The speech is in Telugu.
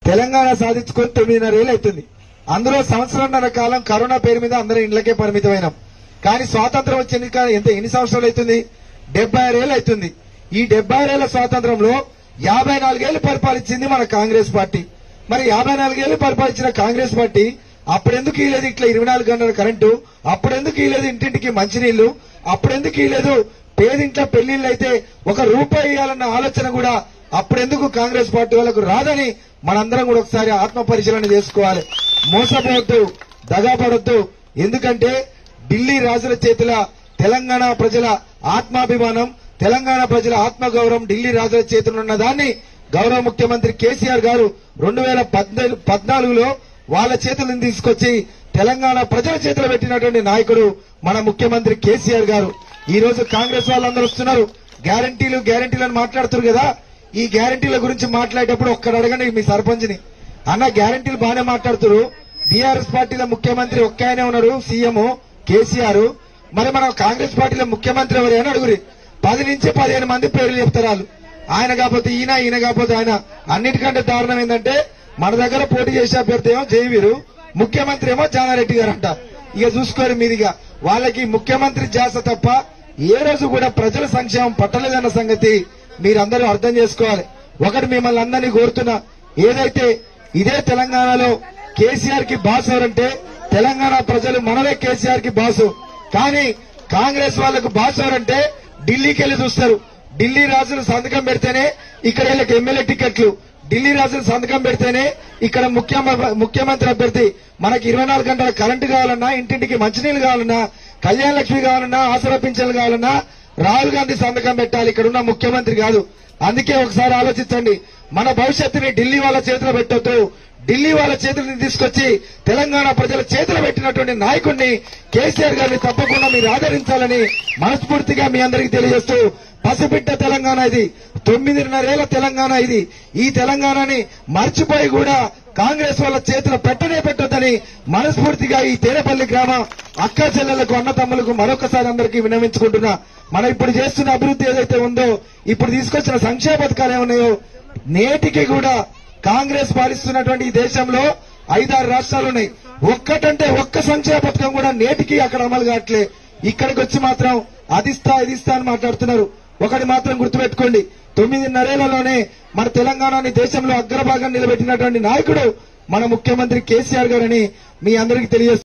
తెలంగాణ సాధించుకొని తొమ్మిదిన్నరేళ్ళు అవుతుంది అందులో సంవత్సరంన్నర కాలం కరోనా పేరు మీద అందరం ఇళ్లకే పరిమితమైనాం కానీ స్వాతంత్రం వచ్చింది కానీ ఎంత ఎన్ని సంవత్సరాలు అవుతుంది డెబ్బై ఆరేళ్ళు అవుతుంది ఈ డెబ్బై ఆరేళ్ల స్వాతంత్రంలో యాభై నాలుగేళ్లు పరిపాలించింది మన కాంగ్రెస్ పార్టీ మరి యాభై నాలుగేళ్లు పరిపాలించిన కాంగ్రెస్ పార్టీ అప్పుడెందుకు ఇలేదు ఇట్లా ఇరవై నాలుగు గంటల కరెంటు అప్పుడెందుకు ఇలేదు ఇంటింటికి మంచినీళ్లు అప్పుడెందుకు ఇలేదు పేదింట్ల పెళ్లిళ్ళు అయితే ఒక రూపాయి ఇవ్వాలన్న ఆలోచన కూడా అప్పుడెందుకు కాంగ్రెస్ పార్టీ వాళ్ళకు రాదని మనందరం కూడా ఒకసారి ఆత్మ పరిశీలన చేసుకోవాలి మోసపోవద్దు దగాపడొద్దు ఎందుకంటే ఢిల్లీ రాజుల చేతుల తెలంగాణ ప్రజల ఆత్మాభిమానం తెలంగాణ ప్రజల ఆత్మగౌరవం ఢిల్లీ రాజుల చేతులు ఉన్న దాన్ని గౌరవ ముఖ్యమంత్రి కేసీఆర్ గారు రెండు వేల పద్నాలుగులో వాళ్ళ చేతులను తీసుకొచ్చి తెలంగాణ ప్రజల చేతులు పెట్టినటువంటి నాయకుడు మన ముఖ్యమంత్రి కేసీఆర్ గారు ఈ రోజు కాంగ్రెస్ వాళ్ళందరూ వస్తున్నారు గ్యారంటీలు గ్యారంటీలు అని మాట్లాడుతున్నారు కదా ఈ గ్యారంటీల గురించి మాట్లాడేటప్పుడు ఒక్కడ అడగండి మీ సర్పంచ్ని అన్న గ్యారంటీలు బాగానే మాట్లాడుతున్నారు బీఆర్ఎస్ పార్టీలో ముఖ్యమంత్రి ఒక్క ఆయనే ఉన్నారు సీఎం కేసీఆర్ మరి మన కాంగ్రెస్ పార్టీలో ముఖ్యమంత్రి ఎవరు అని అడుగురి పది నుంచి పదిహేను మంది పేర్లు చెప్తారు వాళ్ళు ఆయన కాకపోతే ఈయన ఈయన కాకపోతే ఆయన అన్నిటికంటే దారుణం ఏంటంటే మన దగ్గర పోటీ చేసే అభ్యర్థి ఏమో జయవీరు ముఖ్యమంత్రి ఏమో జానారెడ్డి గారు అంట ఇక చూసుకోరు మీదిగా వాళ్ళకి ముఖ్యమంత్రి జాస తప్ప ఏ రోజు కూడా ప్రజల సంక్షేమం పట్టలేదన్న సంగతి మీరందరూ అర్థం చేసుకోవాలి ఒకటి మిమ్మల్ని అందరినీ కోరుతున్నా ఏదైతే ఇదే తెలంగాణలో కేసీఆర్ కి బాస్ ఎవరంటే తెలంగాణ ప్రజలు మనమే కేసీఆర్ కి బాసు కానీ కాంగ్రెస్ వాళ్ళకు బాస్ ఎవరంటే ఢిల్లీకి వెళ్లి చూస్తారు ఢిల్లీ రాజులు సంతకం పెడితేనే ఇక్కడ వీళ్ళకి ఎమ్మెల్యే టికెట్లు ఢిల్లీ రాజులు సంతకం పెడితేనే ఇక్కడ ముఖ్యమ- ముఖ్యమంత్రి అభ్యర్థి మనకి ఇరవై నాలుగు గంటల కరెంటు కావాలన్నా ఇంటింటికి మంచినీళ్ళు కావాలన్నా కళ్యాణ లక్ష్మి కావాలన్నా ఆసరా పింఛన్లు కావాలన్నా రాహుల్ గాంధీ సంతకం పెట్టాలి ఇక్కడ ఉన్న ముఖ్యమంత్రి కాదు అందుకే ఒకసారి ఆలోచించండి మన భవిష్యత్తుని ఢిల్లీ వాళ్ళ చేతిలో పెట్టొద్దు ఢిల్లీ వాళ్ళ చేతులని తీసుకొచ్చి తెలంగాణ ప్రజల చేతిలో పెట్టినటువంటి నాయకుడిని కేసీఆర్ గారిని తప్పకుండా మీరు ఆదరించాలని మనస్ఫూర్తిగా మీ అందరికీ తెలియజేస్తూ పసిబిడ్డ తెలంగాణ ఇది తొమ్మిదిన్నరేళ్ల తెలంగాణ ఇది ఈ తెలంగాణని మర్చిపోయి కూడా కాంగ్రెస్ వాళ్ళ చేతిలో పెట్టనే పెట్టొద్దని మనస్ఫూర్తిగా ఈ తేనెపల్లి గ్రామ అక్క చెల్లెలకు అన్నతమ్ములకు మరొకసారి అందరికీ విన్నవించుకుంటున్నా మనం ఇప్పుడు చేస్తున్న అభివృద్ధి ఏదైతే ఉందో ఇప్పుడు తీసుకొచ్చిన సంక్షేమ పథకాలు ఏమున్నాయో నేటికి కూడా కాంగ్రెస్ పాలిస్తున్నటువంటి ఈ దేశంలో ఐదారు రాష్ట్రాలు ఉన్నాయి ఒక్కటంటే ఒక్క సంక్షేమ పథకం కూడా నేటికి అక్కడ అమలు కావట్లే ఇక్కడికి వచ్చి మాత్రం అదిస్తా ఇదిస్తా అని మాట్లాడుతున్నారు ఒకటి మాత్రం గుర్తుపెట్టుకోండి తొమ్మిదిన్నరేళ్లలోనే మన తెలంగాణని దేశంలో అగ్రభాగం నిలబెట్టినటువంటి నాయకుడు మన ముఖ్యమంత్రి కేసీఆర్ గారని మీ అందరికీ తెలియజేస్తున్నారు